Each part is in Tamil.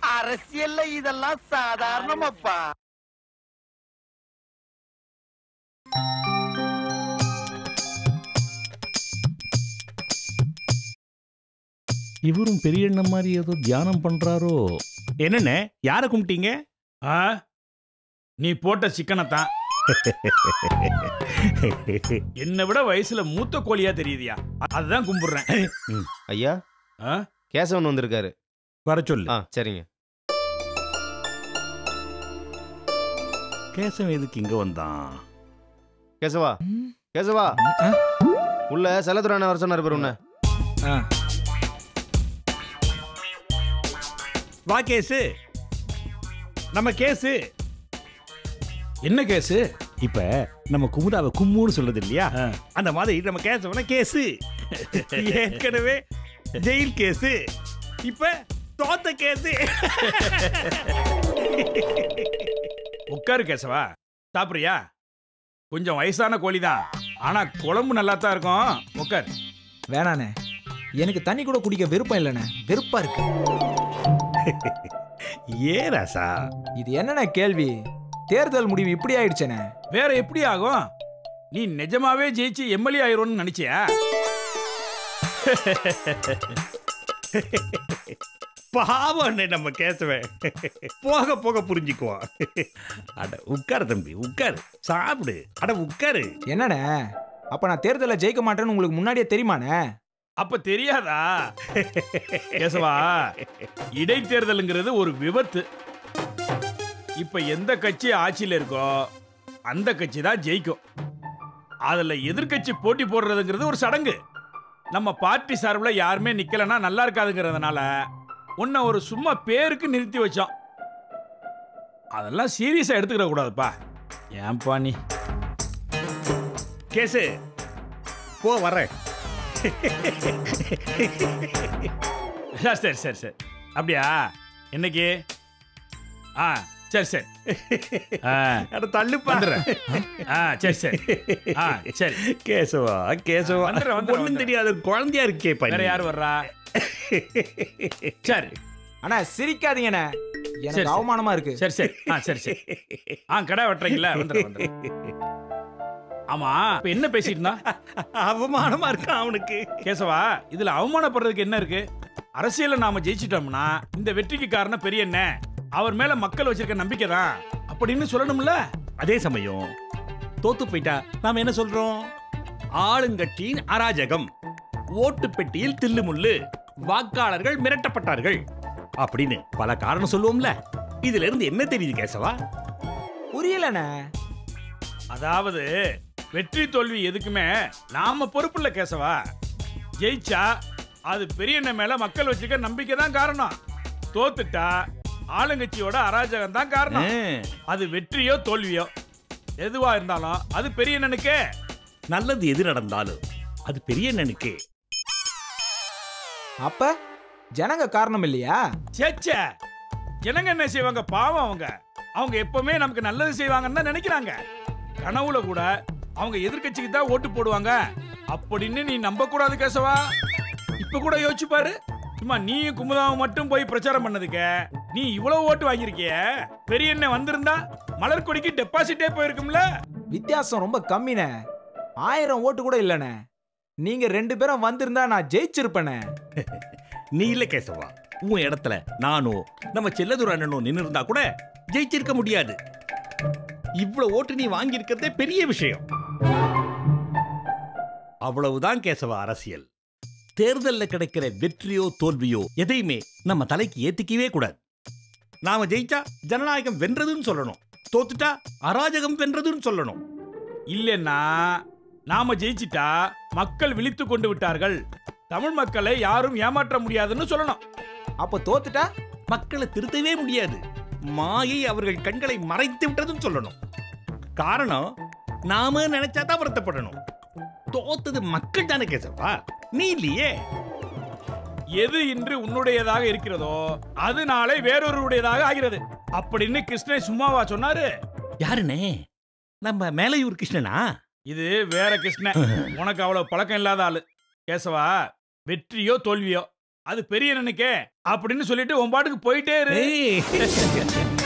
அரசியல்ல இதெல்லாம் சாதாரணமாப்பா இவரும் பெரிய எண்ணம் மாதிரி ஏதோ தியானம் பண்றாரோ என்னண்ணே யாரை கும்பிட்டீங்க ஆ நீ போட்ட சிக்கனை தான் என்னை விட வயசுல மூத்த கோழியா தெரியுதியா அதுதான் கும்பிடுறேன் ஐயா ஆ? கேசவன் வந்திருக்காரு வர சொல்லு ஆ சரிங்க கேசவன் எதுக்கு இங்க வந்தான் கேசவா கேசவா ஆ? உள்ள செல்லத்துறான வர சொன்னார் பேர் உன்ன ஆ வா கேசு நம்ம கேசு என்ன கேஸு இப்ப நம்ம குமுதாவை கும்முன்னு சொல்றது இல்லையா ஆ. அந்த மாதிரி நம்ம கேசவன கேசு ஏற்கனவே ஜெயில் கேசு இப்ப தோத்த கேசு உட்காரு கேசவா சாப்பிடுறியா கொஞ்சம் வயசான கோழி தான் ஆனா குழம்பு நல்லா தான் இருக்கும் உட்கார் வேணாண்ணே எனக்கு தண்ணி கூட குடிக்க விருப்பம் இல்லைண்ணே வெறுப்பா இருக்கு ஏ ராசா இது என்னண்ணே கேள்வி தேர்தல் முடிவு இப்படி ஆயிடுச்சேண்ணே வேற எப்படி ஆகும் நீ நிஜமாவே ஜெயிச்சு எம்எல்ஏ ஆயிரும்னு நினைச்சியா பாவம் அண்ணே நம்ம கேசவன் போக போக புரிஞ்சுக்குவான் அட உட்காரு தம்பி உட்காரு சாப்பிடு அட உட்காரு என்னண்ணே அப்ப நான் தேர்தலில் ஜெயிக்க மாட்டேன்னு உங்களுக்கு முன்னாடியே தெரியுமாண்ணே அப்ப தெரியாதா கேசவா இடைத்தேர்தலுங்கிறது ஒரு விபத்து இப்ப எந்த கட்சி ஆட்சியில இருக்கோ அந்த கட்சி தான் ஜெயிக்கும் அதுல எதிர்க்கட்சி போட்டி போடுறதுங்கிறது ஒரு சடங்கு நம்ம பார்ட்டி சார்பில் யாருமே நிக்கலன்னா நல்லா இருக்காதுங்கிறதுனால உன்னை ஒரு சும்மா பேருக்கு நிறுத்தி வச்சோம் அதெல்லாம் சீரியஸா எடுத்துக்கிட கூடாதுப்பா ஏன்பா நீ கேசு போ வரேன் சரி சரி சரி அப்படியா என்னைக்கு ஆ சரி சரி ஆ அட தள்ளுப்பா வந்துடுறேன் ஆ சரி சரி ஆ சரி கேசவா கேசவா வந்துடுறேன், வந்துடுறேன், ஒண்ணும் வந்துடுறேன். தெரியாத குழந்தையா இருக்கே வேற பையன் யார் வர்றா சரி அண்ணா சிரிக்காதீங்கண்ணே சரி, எனக்கு சரி. அவமானமா இருக்கு சரி சரி ஆ சரி சரி ஆ கடை வெட்டுறீங்களா வந்துடுறேன் வந்துடுறேன் ஆமா இப்ப என்ன பேசிட்டு இருந்தா அவமானமா இருக்கான் அவனுக்கு கேசவா இதுல அவமானப்படுறதுக்கு என்ன இருக்கு அரசியல்ல நாம ஜெயிச்சிட்டோம்னா இந்த வெற்றிக்கு காரணம் பெரிய என்ன அவர் மேல மக்கள் வச்சிருக்க நம்பிக்கை தான் அப்படின்னு சொல்லணும்ல அதே சமயம் தோத்து போயிட்டா நாம என்ன சொல்றோம் ஆளுங்கட்சியின் அராஜகம் ஓட்டு பெட்டியில் தில்லுமுள்ளு வாக்காளர்கள் மிரட்டப்பட்டார்கள் அப்படின்னு பல காரணம் சொல்லுவோம்ல இதுல இருந்து என்ன தெரியுது கேசவா புரியலண்ணே அதாவது வெற்றி தோல்வி எதுக்குமே நாம பொறுப்பு இல்ல கேசவா ஜெயிச்சா அது பெரியண்ண மேல மக்கள் வச்சிருக்க நம்பிக்கை தான் காரணம் தோத்துட்டா ஆளுங்கட்சியோட அராஜகம் தான் காரணம் அது வெற்றியோ தோல்வியோ எதுவா இருந்தாலும் அது பெரியண்ணனுக்கே நல்லது எது நடந்தாலும் அது பெரிய அண்ணனுக்கு அப்ப ஜனங்க காரணம் இல்லையா சேச்சே ஜனங்க என்ன செய்வாங்க பாவம் அவங்க அவங்க எப்பவுமே நமக்கு நல்லது செய்வாங்கன்னு தான் நினைக்கிறாங்க கனவுல கூட அவங்க எதிர்க்கட்சிக்கு தான் ஓட்டு போடுவாங்க அப்படின்னு நீ நம்ப கூடாது கேசவா இப்ப கூட யோசிச்சு பாரு சும்மா நீயும் குமுதாவும் மட்டும் போய் பிரச்சாரம் பண்ணதுக்கு நீ இவ்வளவு ஓட்டு வாங்கியிருக்கிய பெரிய என்ன வந்திருந்தா மலர் கொடிக்கு டெபாசிட்டே போயிருக்கும்ல வித்தியாசம் ரொம்ப கம்மிண்ணே ஆயிரம் ஓட்டு கூட இல்லைண்ணே நீங்க ரெண்டு பேரும் வந்திருந்தா நான் ஜெயிச்சிருப்பேனே நீ இல்ல கேசவா உன் இடத்துல நானோ நம்ம செல்லதுர அண்ணனோ நின்னு இருந்தா கூட ஜெயிச்சிருக்க முடியாது இவ்வளவு ஓட்டு நீ வாங்கியிருக்கிறதே பெரிய விஷயம் அவ்வளவுதான் கேசவா அரசியல் தேர்தல்ல கிடைக்கிற வெற்றியோ தோல்வியோ எதையுமே நம்ம தலைக்கு ஏத்திக்கவே கூடாது நாம ஜெயிச்சா ஜனநாயகம் வென்றதுன்னு சொல்லணும் தோத்துட்டா அராஜகம் வென்றதுன்னு சொல்லணும் இல்லைன்னா நாம ஜெயிச்சிட்டா மக்கள் விழித்து கொண்டு விட்டார்கள் தமிழ் மக்களை யாரும் ஏமாற்ற முடியாதுன்னு சொல்லணும் அப்ப தோத்துட்டா மக்களை திருத்தவே முடியாது மாயை அவர்கள் கண்களை மறைத்து விட்டதுன்னு சொல்லணும் காரணம் நாம நினைச்சா தான் வருத்தப்படணும் தோத்தது மக்கள் தானே கேசவா நீ இல்லையே எது இன்று உன்னுடையதாக இருக்கிறதோ அது நாளை வேறொருடையதாக ஆகிறது அப்படின்னு கிருஷ்ணன் சும்மாவா சொன்னாரு யாருனே நம்ம மேலையூர் கிருஷ்ணனா இது வேற கிருஷ்ணன் உனக்கு அவ்வளவு பழக்கம் இல்லாத ஆளு கேசவா வெற்றியோ தோல்வியோ அது பெரிய அண்ணனுக்கே அப்படின்னு சொல்லிட்டு உன் பாட்டுக்கு போயிட்டே இரு ஏய்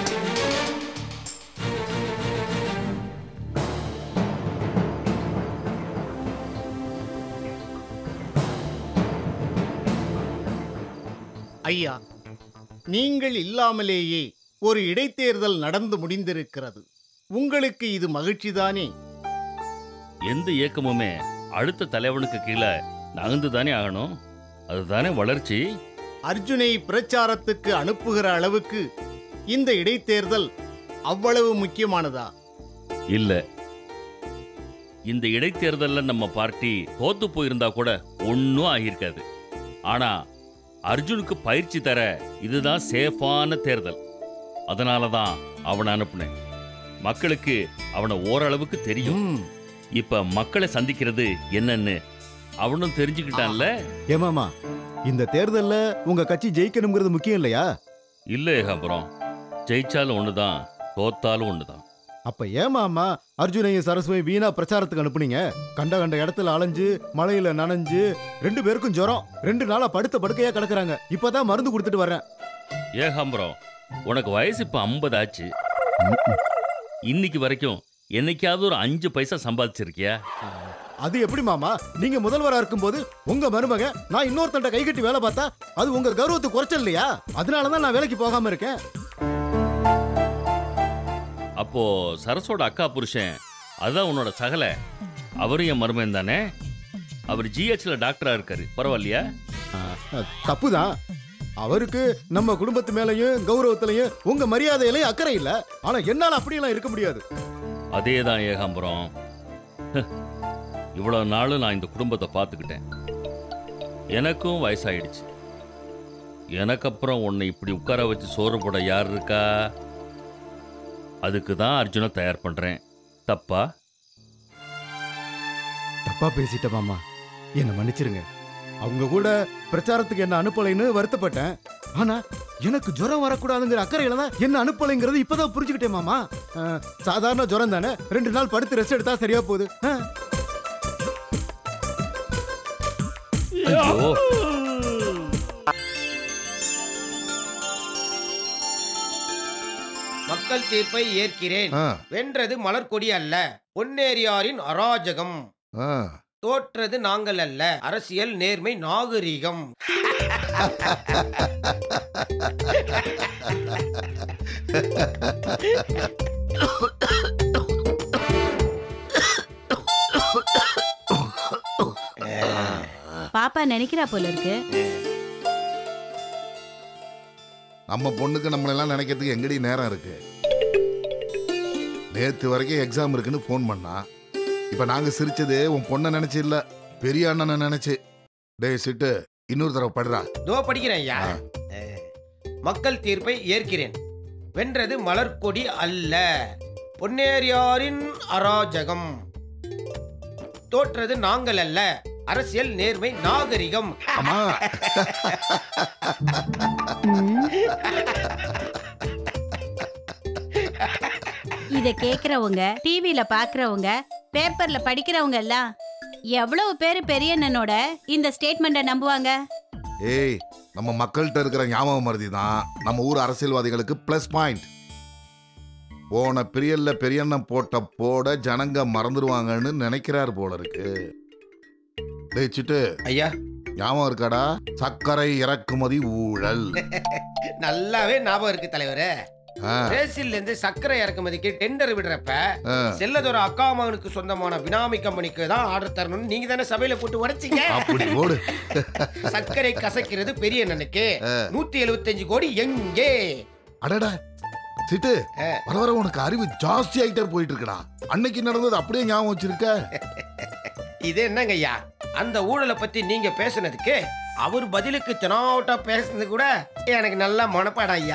ஐயா நீங்கள் இல்லாமலேயே ஒரு இடைத்தேர்தல் நடந்து முடிந்திருக்கிறது உங்களுக்கு இது மகிழ்ச்சிதானே எந்த இயக்கமுமே அடுத்த தலைவனுக்கு கீழே நகர்ந்து தானே ஆகணும் அதுதானே வளர்ச்சி அர்ஜுனை பிரச்சாரத்துக்கு அனுப்புகிற அளவுக்கு இந்த இடைத்தேர்தல் அவ்வளவு முக்கியமானதா இல்ல இந்த இடைத்தேர்தல்ல நம்ம பார்ட்டி தோத்து போயிருந்தா கூட ஒன்னும் ஆகியிருக்காது ஆனா அர்ஜுனுக்கு பயிற்சி தர இதுதான் சேஃபான தேர்தல் அதனால தான் அவனை அனுப்புனேன் மக்களுக்கு அவனை ஓரளவுக்கு தெரியும் ம், இப்ப மக்களை சந்திக்கிறது என்னன்னு அவனும் தெரிஞ்சுக்கிட்டான்ல ஏமாமா இந்த தேர்தல்ல உங்க கட்சி ஜெயிக்கணுங்கிறது முக்கியம் இல்லையா இல்ல ஏகாபுரம் ஜெயிச்சாலும் ஒண்ணுதான் தோத்தாலும் ஒண்ணுதான் அப்ப ஏமாமா அர்ஜுனையும் சரஸ்வதி வீணா பிரச்சாரத்துக்கு அனுப்புனீங்க கண்ட கண்ட இடத்துல அலைஞ்சு மழையில நனைஞ்சு ரெண்டு பேருக்கும் ஜுரம் ரெண்டு நாளா படுத்த படுக்கையா கிடக்குறாங்க இப்பதான் மருந்து கொடுத்துட்டு வர்றேன் ஏகாம்பரம் உனக்கு வயசு இப்ப ஐம்பது ஆச்சு இன்னைக்கு வரைக்கும் என்னைக்காவது ஒரு அஞ்சு பைசா சம்பாதிச்சிருக்கியா அது எப்படி மாமா நீங்க முதல்வரா இருக்கும்போது உங்க மருமக நான் இன்னொருத்தன்ட்ட கை கட்டி வேலை பார்த்தா அது உங்க கௌரவத்துக்கு குறைச்சல் இல்லையா அதனாலதான் நான் வேலைக்கு போகாம இருக்கேன் அப்போ சரஸோட அக்கா புருஷன் அதுதான் உன்னோட சகல அவரும் என் மருமகன் தானே அவர் ஜிஹெச்ல டாக்டரா இருக்காரு பரவாயில்லையா தப்புதான் அவருக்கு நம்ம குடும்பத்து மேலயும் கௌரவத்திலையும் உங்க மரியாதையிலையும் அக்கறை இல்ல ஆனா என்னால அப்படியெல்லாம் இருக்க முடியாது அதே தான் ஏகாம்பரம் இவ்வளவு நாளும் நான் இந்த குடும்பத்தை பார்த்துக்கிட்டேன் எனக்கும் வயசாயிடுச்சு எனக்கு அப்புறம் உன்னை இப்படி உட்கார வச்சு சோறு போட யார் இருக்கா அதுக்கு தான் அர்ஜுனை தயார் பண்றேன் தப்பா தப்பா பேசிட்டேன் மாமா என்ன மன்னிச்சிருங்க அவங்க கூட பிரச்சாரத்துக்கு என்ன அனுப்பலைன்னு வருத்தப்பட்டேன் ஆனா எனக்கு ஜுரம் வரக்கூடாதுங்கிற அக்கறையில தான் என்ன அனுப்பலைங்கிறது இப்பதான் புரிஞ்சுக்கிட்டேன் மாமா அஹ், சாதாரண ஜுரம் தானே ரெண்டு நாள் படுத்து ரெஸ்ட் எடுத்தா சரியா போகுது அஹ். ஐயோ மக்கள் தீர்ப்பை ஏற்கிறேன் ஆ, வென்றது மலர்கொடி அல்ல பொன்னேரியாரின் அராஜகம் ஆ. தோற்றது நாங்கள் அல்ல அரசியல் நேர்மை நாகரிகம் பாப்பா நினைக்கிறா போல இருக்கு நம்ம பொண்ணுக்கு நம்மளெல்லாம் நினைக்கிறதுக்கு எங்கடி நேரம் இருக்கு நேத்து வரைக்கும் எக்ஸாம் இருக்குன்னு ஃபோன் பண்ணா இப்ப நாங்க சிரிச்சது உன் பொண்ணை நினைச்சு இல்ல பெரிய அண்ணனை நினைச்சு டேய் சிட்டு இன்னொரு தடவை படுறா தோ படிக்கிறேன் ஐயா ஆ. அஹ், மக்கள் தீர்ப்பை ஏற்கிறேன் வென்றது மலர்கொடி அல்ல பொன்னேரியாரின் அராஜகம் தோற்றது நாங்கள் அல்ல அரசியல் நேர்மை நாகரிகம் அம்மா ம். இத கேக்குறவங்க டிவில பாக்குறவங்க பேப்பர்ல படிக்கிறவங்க எல்லாம் எவ்வளவு பேரு பெரியண்ணனோட இந்த ஸ்டேட்மெண்ட நம்புவாங்க ஏய் நம்ம மக்கள்கிட்ட இருக்கிற ஞாபகம் மருதி தான் நம்ம ஊர் அரசியல்வாதிகளுக்கு ப்ளஸ் பாயிண்ட் போன பிரியல்ல பெரியண்ணன் போட்ட போட ஜனங்க மறந்துடுவாங்கன்னு நினைக்கிறாரு போல இருக்கு டேய் சிட்டு ஐயா ஞாபகம் இருக்காடா சர்க்கரை இறக்குமதி ஊழல் நல்லாவே ஞாபகம் இருக்கு தலைவரே ஆ, பிரேசில்ல இருந்து சர்க்கரை இறக்குமதிக்கு டெண்டர் விடுறப்ப ஆ. செல்லதோர அக்கா மகனுக்கு சொந்தமான பினாமி கம்பெனிக்கு தான் ஆர்டர் தரணும்னு நீங்க தானே சபையில போட்டு உடைச்சீங்க அப்படி ஓடு சர்க்கரை கசக்கிறது பெரிய அண்ணனுக்கு நூத்தி எழுபத்தஞ்சு கோடி எங்கே அடடா சிட்டு ஆ. வர வர உனக்கு அறிவு ஜாஸ்தி ஆயிட்டே போயிட்டு இருக்குடா அன்னைக்கு நடந்தது அப்படியே ஞாபகம் வச்சிருக்க இது என்னங்க ஐயா அந்த ஊழலை பத்தி நீங்க பேசுனதுக்கு அவர் பதிலுக்கு தெனாவட்டா பேசுனது கூட எனக்கு நல்லா மனப்பாடம் ஐயா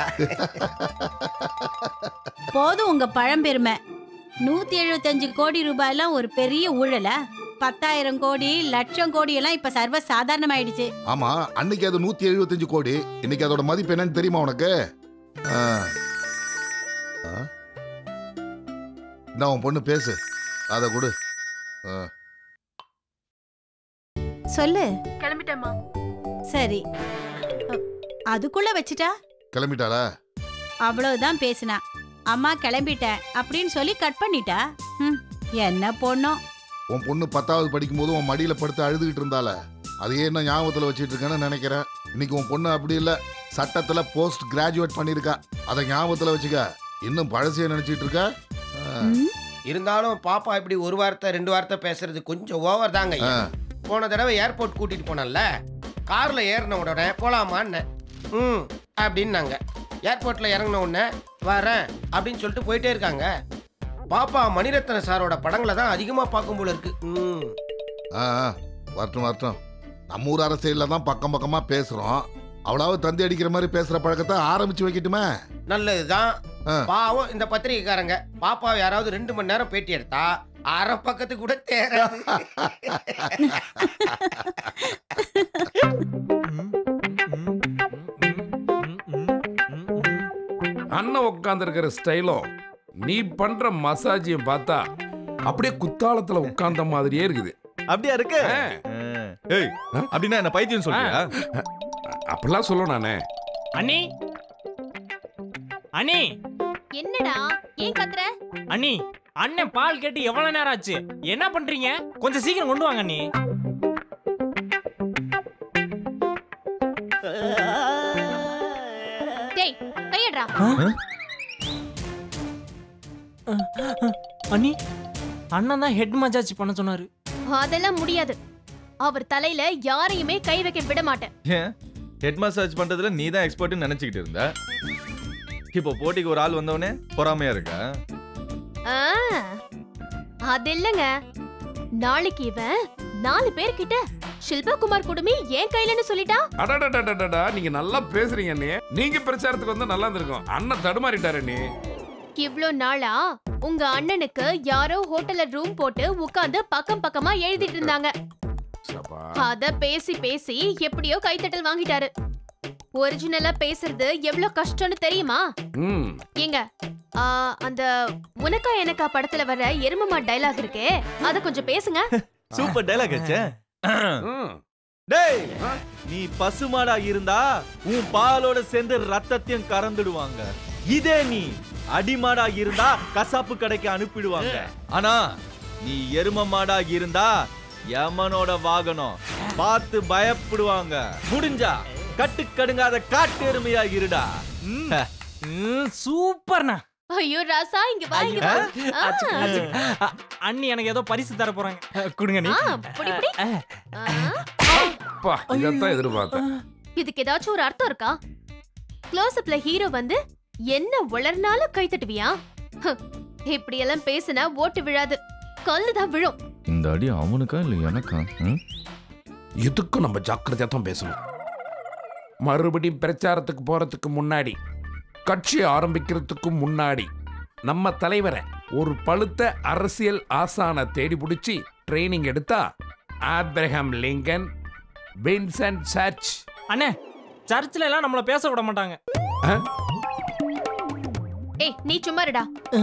போதும் உங்க பழம்பெருமை நூத்தி எழுபத்தஞ்சு கோடி ரூபாயெல்லாம் ஒரு பெரிய ஊழலா பத்தாயிரம் கோடி லட்சம் கோடி எல்லாம் இப்ப சர்வ சாதாரணமாயிடுச்சு ஆமா அன்னைக்கு அது நூத்தி எழுபத்தஞ்சு கோடி இன்னைக்கு அதோட மதிப்பு என்னன்னு தெரியுமா உனக்கு ஆ. ஆ? இந்தா உன் பொண்ணு பேசு அதை கொடு ஆ. சொல்லு கிளம்பிட்டேம்மா சரி அ, அதுக்குள்ள வச்சுட்டா கிளம்பிட்டாளா அவ்வளவுதான் பேசினா அம்மா கிளம்பிட்டேன் அப்படின்னு சொல்லி கட் பண்ணிட்டா ம், என்ன பொண்ணோ உன் பொண்ணு பத்தாவது படிக்கும்போது உன் மடியில படுத்து அழுதுகிட்டு இருந்தால அதையே என்ன ஞாபகத்துல வச்சிட்டு இருக்கேன்னு நினைக்கிறேன் இன்னைக்கு உன் பொண்ணு அப்படி இல்ல சட்டத்துல போஸ்ட் கிராஜுவேட் பண்ணிருக்கா அதை ஞாபகத்துல வச்சுக்க இன்னும் பழசைய நினைச்சிட்டு இருக்க ஆ, ம், இருந்தாலும் பாப்பா இப்படி ஒரு வார்த்தை ரெண்டு வார்த்தை பேசுறது கொஞ்சம் ஓவர் தாங்க ஐயா. ஆ. போன தடவை ஏர்போர்ட் கூட்டிட்டு போனேன்ல கார்ல ஏறின உடனே போலாமான்னு ம் அப்படின்னாங்க ஏர்போர்ட்ல இறங்கின உடனே வரேன் அப்படின்னு சொல்லிட்டு போயிட்டே இருக்காங்க பாப்பா மணிரத்ன சாரோட படங்களை தான் அதிகமா பார்க்கும் போல இருக்கு ம் ஆ, ஆ, வரட்டும் வரட்டும் நம்ம ஊர் அரசியல்ல தான் பக்கம் பக்கமா பேசுறோம் அவளாவது தந்தி அடிக்கிற மாதிரி பேசுற பழக்கத்தை ஆரம்பிச்சு வைக்கட்டுமே நல்லதுதான் ஆ. பாவம் இந்த பத்திரிகைக்காரங்க பாப்பாவை யாராவது ரெண்டு மணி நேரம் பேட்டி எடுத்தா அரை பக்கத்து கூட தேராது அண்ணன் உட்காந்துருக்கிற ஸ்டைலும் நீ பண்ற மசாஜையும் பார்த்தா அப்படியே குத்தாலத்துல உட்கார்ந்த மாதிரியே இருக்குது அப்படியா இருக்கு ஆ. ஏய் அப்படின்னா என்ன பைத்தியம் சொல்றியா அப்படிலாம் சொல்ல நானே அண்ணி அண்ணி என்னடா ஏன் கத்துற அண்ணி அண்ணன் பால் கேட்டு எவ்வளவு நேரம் ஆச்சு என்ன பண்றீங்க கொஞ்சம் சீக்கிரம் கொண்டு வாங்க அண்ணி டேய் கையடா அண்ணி அண்ணன் தான் ஹெட் மஜாஜ் பண்ண சொன்னாரு அதெல்லாம் முடியாது அவர் தலையில யாரையுமே கை வைக்க விட மாட்டேன் ஏன் ஹெட் மசாஜ் பண்றதுல நீ தான் எக்ஸ்பர்ட்னு நினைச்சுக்கிட்டு இருந்த இப்போ போட்டிக்கு ஒரு ஆள் வந்தவனே பொறாமையா இருக்கா ஆ, அது இல்லங்க நாளைக்கு இவன் நாலு பேர்கிட்ட ஷில்பா குமார் குடுமி என் கையிலன்னு சொல்லிட்டா அடடடடடடா நீங்க நல்லா பேசுறீங்க அண்ணே நீங்க பிரச்சாரத்துக்கு வந்தா நல்லா இருந்திருக்கும் அண்ணன் தடுமாறிட்டாரு நீ இவ்ளோ நாளா உங்க அண்ணனுக்கு யாரோ ஹோட்டல்ல ரூம் போட்டு உட்கார்ந்து பக்கம் பக்கமா எழுதிட்டு இருந்தாங்க அத பேசி பேசி எப்படியோ கைத்தட்டல் வாங்கிட்டாரு ஒரிஜினலா பேசுறது எவ்வளவு கஷ்டம்னு தெரியுமா ம் ஏங்க ஆ, அந்த உனக்கா எனக்கா படத்துல வர எருமமா டைலாக் இருக்கே அத கொஞ்சம் பேசுங்க சூப்பர் டைலாக் ஆச்சே ம். டேய் நீ பசுமாடா இருந்தா உன் பாலோட சேர்ந்து ரத்தத்தையும் கறந்துடுவாங்க இதே நீ அடிமாடா இருந்தா கசாப்பு கடைக்கு அனுப்பிடுவாங்க ஆனா நீ எரும மாடா இருந்தா யமனோட வாகனம் பார்த்து பயப்படுவாங்க முடிஞ்சா கட்டுக்கடுங்காத காட்டு எருமையா இருடா சூப்பர்ண்ணா ஐயோ ராசா இங்க வா இங்க வா ஆ. அண்ணி எனக்கு ஏதோ பரிசு தர போறாங்க கொடுங்க நீ ஆ, புடி, புடி. ஆ, அப்பா இதைத்தான் எதிர்பார்த்தேன் இதுக்கு ஏதாச்சும் ஒரு அர்த்தம் இருக்கா க்ளோஸ்அப்ல ஹீரோ வந்து என்ன உளர்னாலும் கை தட்டுவியா ஹ், இப்படி எல்லாம் பேசினா ஓட்டு விழாது கல்லுதான் விழும் இந்த அடி அவனுக்கா இல்ல எனக்கா இதுக்கும் நம்ம ஜாக்கிரதையா தான் பேசணும் மறுபடியும் பிரச்சாரத்துக்கு போறதுக்கு முன்னாடி கட்சி ஆரம்பிக்கிறதுக்கு முன்னாடி நம்ம தலைவரை ஒரு பழுத்த அரசியல் ஆசான தேடி பிடிச்சி ட்ரைனிங் எடுத்தா ஆப்ரஹாம் லிங்கன் வின்சென்ட் சர்ச் அண்ணே சர்ச்சில் எல்லாம் நம்மள பேச விட மாட்டாங்க ஏய் நீ சும்மா இருடா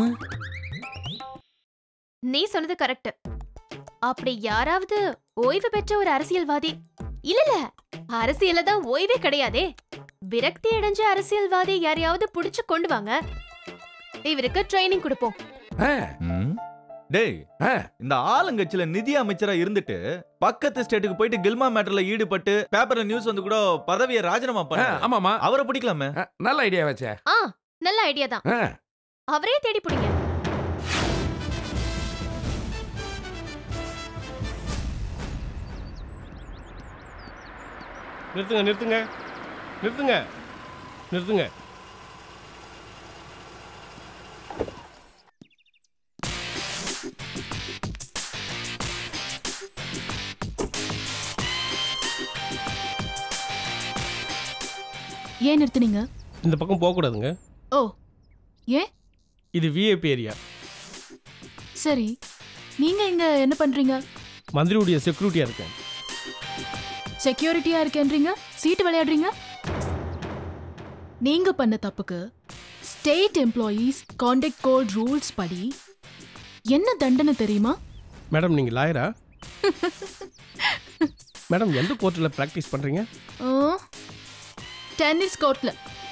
நீ சொன்னது கரெக்ட் அப்படி யாராவது ஓய்வு பெற்ற ஒரு அரசியல்வாதி இல்ல இல்ல அரசியல்ல தான் ஓய்வே கிடையாதே விரக்தி அடைஞ்ச அரசியல்வாதி யாரையாவது புடிச்சு கொண்டு வாங்க இவருக்கு ட்ரைனிங் கொடுப்போம் ம். டேய் இந்த ஆளுங்கட்சியில நிதி அமைச்சரா இருந்துட்டு பக்கத்து ஸ்டேட்டுக்கு போயிட்டு கில்மா மேட்டர்ல ஈடுபட்டு பேப்பர்ல நியூஸ் வந்து கூட பதவியை ராஜினாமா பண்ண ஆமாமா அவரை பிடிக்கலாமே நல்ல ஐடியா வச்சே ஆ நல்ல ஐடியா தான் ஆ. அவரே தேடி பிடிங்க நிறுத்துங்க நிறுத்துங்க நிறுத்துங்க நிறுத்துங்க ஏன் நிறுத்துனீங்க இந்த பக்கம் போகக்கூடாதுங்க ஓ ஏன் இது விஐபி ஏரியா சரி நீங்க இங்க என்ன பண்றீங்க மந்திரியுடைய செக்யூரிட்டியா இருக்கேன் செக்யூரிட்டியா இருக்கேன்றீங்க சீட்டு விளையாடுறீங்க நீங்க பண்ண தப்புக்கு state employees conduct code rules படி என்ன தண்டனை தெரியுமா மேடம் நீங்க லாயரா மேடம் எந்த கோர்ட்டில் ப்ராக்டிஸ் பண்ணுறீங்க டென்னிஸ் கோர்ட்ல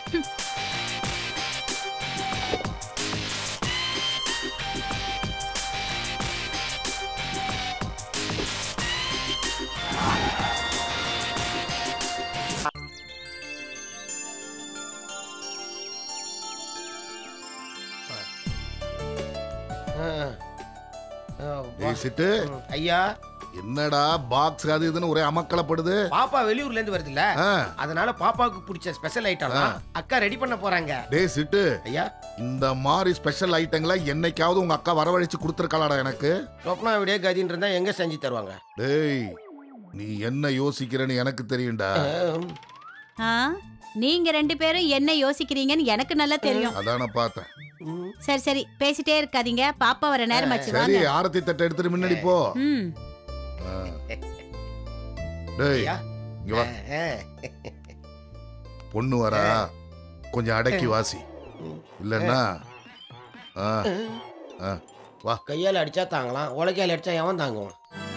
ஏய் சிட்டு ஐயா என்னடா பாக்ஸ் அது இதுன்னு ஒரே அமக்கலப்படுது பாப்பா வெளியூர்ல இருந்து வருதுல்ல ஆ. அதனால பாப்பாவுக்கு பிடிச்ச ஸ்பெஷல் ஐட்டம்லாம் அக்கா ரெடி பண்ண போறாங்க டேய் சிட்டு ஐயா இந்த மாதிரி ஸ்பெஷல் ஐட்டங்களை என்னைக்காவது உங்க அக்கா வரவழைச்சு கொடுத்துருக்கலாடா எனக்கு சொப்னா விடிய கதின்னு இருந்தா எங்க செஞ்சு தருவாங்க டேய் நீ என்ன யோசிக்கிறேன்னு எனக்கு தெரியும்டா ஆ நீங்க ரெண்டு பேரும் என்ன யோசிக்கிறீங்கன்னு எனக்கு நல்லா தெரியும் அதான பார்த்தேன் சரி சரி பேசிட்டே இருக்காதீங்க பாப்பா வர நேரம் ஆச்சு சரி வாங்க ஆரத்தி தட்டை எடுத்துட்டு முன்னாடி போ ம் ஆ. டேய் இங்க வா பொண்ணு வரா கொஞ்சம் அடக்கி வாசி இல்லன்னா ஆ, ஆ, வா கையால அடிச்சா தாங்கலாம் உலக்கையால அடிச்சா எவன் தாங்குவான்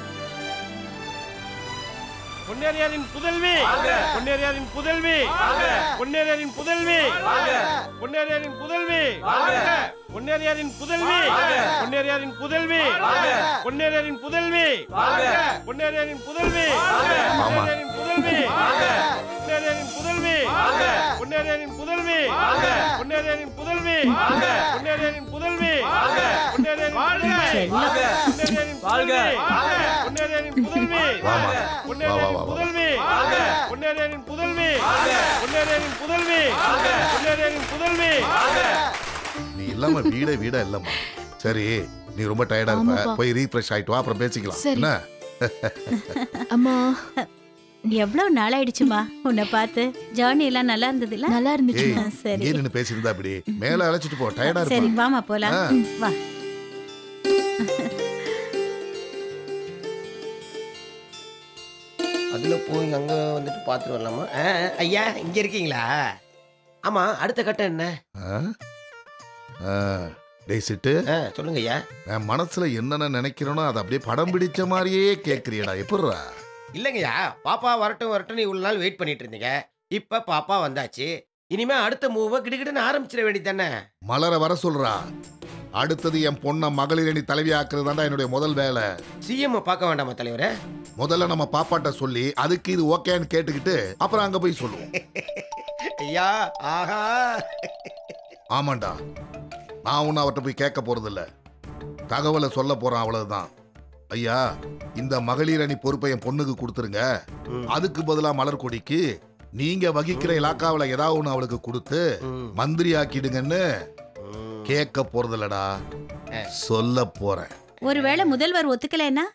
பொன்னேரியாரின் புதல்வி பொன்னேரியாரின் புதல்வி பொன்னேரியாரின் புதல்வி பொன்னேரியாரின் புதல்வி பொன்னேரியாரின் புதல்வி பொன்னேரியாரின் புதல்வி பொன்னேரியாரின் புதல்வி பொன்னேரியாரின் புதல்வி பொன்னேரியாரின் புதல்வி பொன்னேரியாரின் புதல்வி பொன்னேரியாரின் புதல்வி பொன்னேரியாரின் புதல்வி பொன்னேரியாரின் புதல்வி பொன்னேரியாரின் பொன்னேரியாரின் பொன்னேரியாரின் புதல்வி வாமா வா வா வா வா புதல்வி பொன்னேரியாரின் புதல்வி பொன்னேரியாரின் புதல்வி பொன்னேரியாரின் புதல்வி நீ இல்லாம வீடே வீடா இல்லம்மா சரி நீ ரொம்ப டயர்டா இருப்ப ஆமாப்பா. போய் ரீஃப்ரெஷ் ஆயிட்டு வா அப்புறம் பேசிக்கலாம் சரி. என்ன அம்மா எவ்வளவு நாள் ஆயிடுச்சுமா உன்னை பார்த்து ஜேர்னி எல்லாம் நல்லா இருந்ததுல நல்லா ஏய் சரி இங்கே நின்னு பேசியிருந்தா அப்படி மேல அழைச்சிட்டு போ டயர்டா சரி இருப்பா வாமா போலாம் ஆ. ம், வா அதுல போய் அங்க வந்துட்டு பார்த்துட்டு வரலாமா ஆ, ஐயா இங்க இருக்கீங்களா ஆமா அடுத்த கட்டம் என்ன ஆ? ஆ, டேய் சிட்டு சொல்லுங்க ஐயா என் மனசுல என்னென்ன நினைக்கிறேனோ அதை அப்படியே படம் பிடிச்ச மாதிரியே கேக்குறியடா எப்படிடா இல்லைங்கய்யா பாப்பா வரட்டும் வரட்டும் இவ்வளவு நாள் வெயிட் பண்ணிட்டு இருந்தீங்க இப்ப பாப்பா வந்தாச்சு இனிமே அடுத்த மூவ கிடுகிடுன்னு ஆரம்பிச்சிட வேண்டியது தானே மலர வர சொல்றா அடுத்தது என் பொண்ணை மகளிர் அணி தலைவி ஆக்குறது என்னுடைய முதல் வேலை சிஎம் பார்க்க வேண்டாமா தலைவரே முதல்ல நம்ம பாப்பாட்ட சொல்லி அதுக்கு இது ஓகேன்னு கேட்டுக்கிட்டு அப்புறம் அங்க போய் சொல்லுவோம் ஐயா ஆஹா ஆமாண்டா நான் ஒன்னும் அவர்கிட்ட போய் கேட்க போறதில்ல தகவலை சொல்ல போறேன் அவ்வளவுதான் ஐயா இந்த மகளிர் அணி பொறுப்பை என் பொண்ணுக்கு கொடுத்துருங்க அதுக்கு பதிலா மலர் கொடிக்கு நீங்க வகிக்கிற இலாக்காவில் ஏதாவது ஒன்று அவளுக்கு கொடுத்து மந்திரி ஆக்கிடுங்கன்னு கேட்க போறதில்லடா சொல்ல போறேன் ஒருவேளை முதல்வர் ஒத்துக்கலைன்னா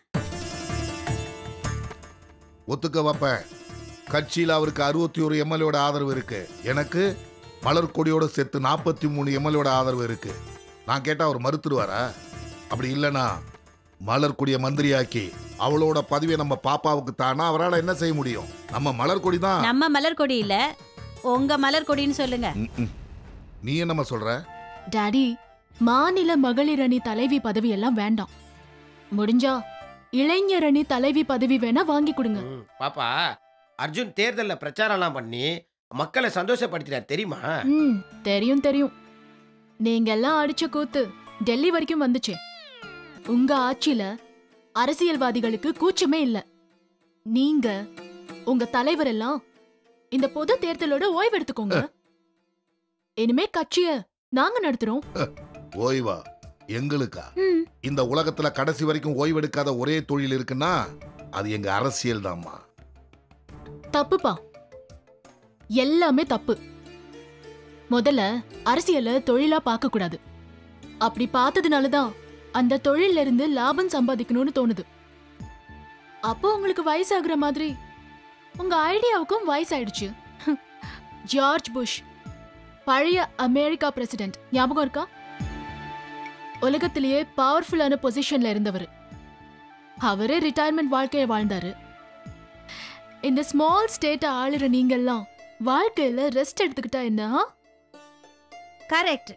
ஒத்துக்க வைப்பேன் கட்சியில் அவருக்கு அறுபத்தி ஒரு எம்எல்ஏட ஆதரவு இருக்கு எனக்கு மலர் கொடியோட சேர்த்து நாற்பத்தி மூணு எம்எல்ஏட ஆதரவு இருக்கு நான் கேட்டா அவர் மறுத்துடுவாரா அப்படி இல்லைனா மலர் கொடிய மந்திரியாக்கி அவளோட பதவியை நம்ம பாப்பாவுக்கு தானா அவரால் என்ன செய்ய முடியும் நம்ம மலர் கொடி தான் நம்ம மலர் கொடி இல்ல உங்க மலர் கொடின்னு சொல்லுங்க நீ என்னம்மா சொல்ற டாடி மாநில மகளிர் அணி தலைவி பதவி எல்லாம் வேண்டாம் முடிஞ்சா இளைஞர் அணி தலைவி பதவி வேணா வாங்கி கொடுங்க பாப்பா அர்ஜுன் தேர்தல்ல பிரச்சாரம்லாம் பண்ணி மக்களை சந்தோஷப்படுத்தினார் தெரியுமா ம் தெரியும் தெரியும் நீங்க எல்லாம் அடிச்ச கூத்து டெல்லி வரைக்கும் வந்துச்சே உங்க ஆட்சியில அரசியல்வாதிகளுக்கு கூச்சமே இல்ல நீங்க உங்க தலைவர் எல்லாம் இந்த பொது தேர்தலோட ஓய்வு எடுத்துக்கோங்க இனிமே கட்சிய நாங்க நடத்துறோம் ஓய்வா எங்களுக்கா ம். இந்த உலகத்துல கடைசி வரைக்கும் ஓய்வெடுக்காத ஒரே தொழில் இருக்குன்னா அது எங்க அரசியல் தான்மா தப்புப்பா எல்லாமே தப்பு முதல்ல அரசியல தொழிலா பார்க்க கூடாது அப்படி பார்த்ததுனால தான் அந்த தொழில்ல இருந்து லாபம் சம்பாதிக்கணும்னு தோணுது அப்போ உங்களுக்கு வயசாகுற மாதிரி உங்க ஐடியாவுக்கும் வயசாயிடுச்சு ஜார்ஜ் புஷ் பழைய அமெரிக்கா பிரசிடென்ட் ஞாபகம் இருக்கா உலகத்திலேயே பவர்ஃபுல்லான பொசிஷன்ல இருந்தவர் அவரே ரிட்டையர்மெண்ட் வாழ்க்கையை வாழ்ந்தாரு இந்த ஸ்மால் ஸ்டேட் ஆளுற நீங்கெல்லாம் வாழ்க்கையில ரெஸ்ட் எடுத்துக்கிட்டா என்ன ஆ? கரெக்ட்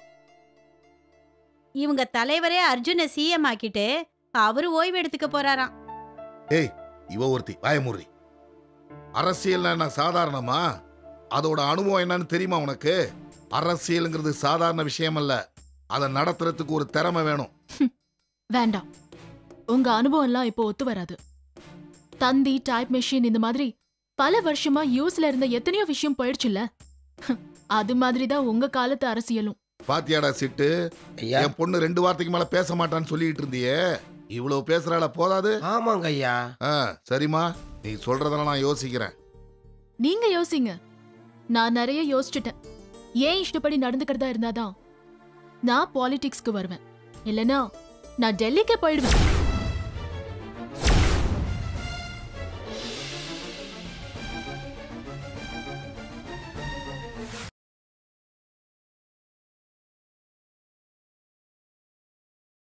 இவங்க தலைவரே அர்ஜுனை சிஎம் ஆக்கிட்டு அவரு ஓய்வு எடுத்துக்க போறாராம் ஏய் இவ ஒருத்தி வாயமுறி அரசியல் என்ன சாதாரணமா அதோட அனுபவம் என்னன்னு தெரியுமா உனக்கு அரசியலுங்கிறது சாதாரண விஷயம் அல்ல அதை நடத்துறதுக்கு ஒரு திறமை வேணும் வேண்டாம் உங்க அனுபவம்லாம் இப்போ ஒத்து வராது தந்தி டைப் மெஷின் இந்த மாதிரி பல வருஷமா யூஸ்ல இருந்த எத்தனையோ விஷயம் போயிடுச்சுல்ல அது மாதிரி தான் உங்க காலத்து அரசியலும் பாத்தியாடா சிட்டு என் பொண்ணு ரெண்டு வார்த்தைக்கு மேல பேச மாட்டான்னு சொல்லிட்டு இருந்தியே இவ்வளவு பேசுறாள போதாது ஆமாங்க ஐயா சரிம்மா நீ சொல்றதெல்லாம் நான் யோசிக்கிறேன் நீங்க யோசிங்க நான் நிறைய யோசிச்சுட்டேன் ஏன் இஷ்டப்படி நடந்துக்கிறதா இருந்தாதான் நான் பாலிடிக்ஸ்க்கு வருவேன் இல்லனா நான் டெல்லிக்கே போயிடுவேன்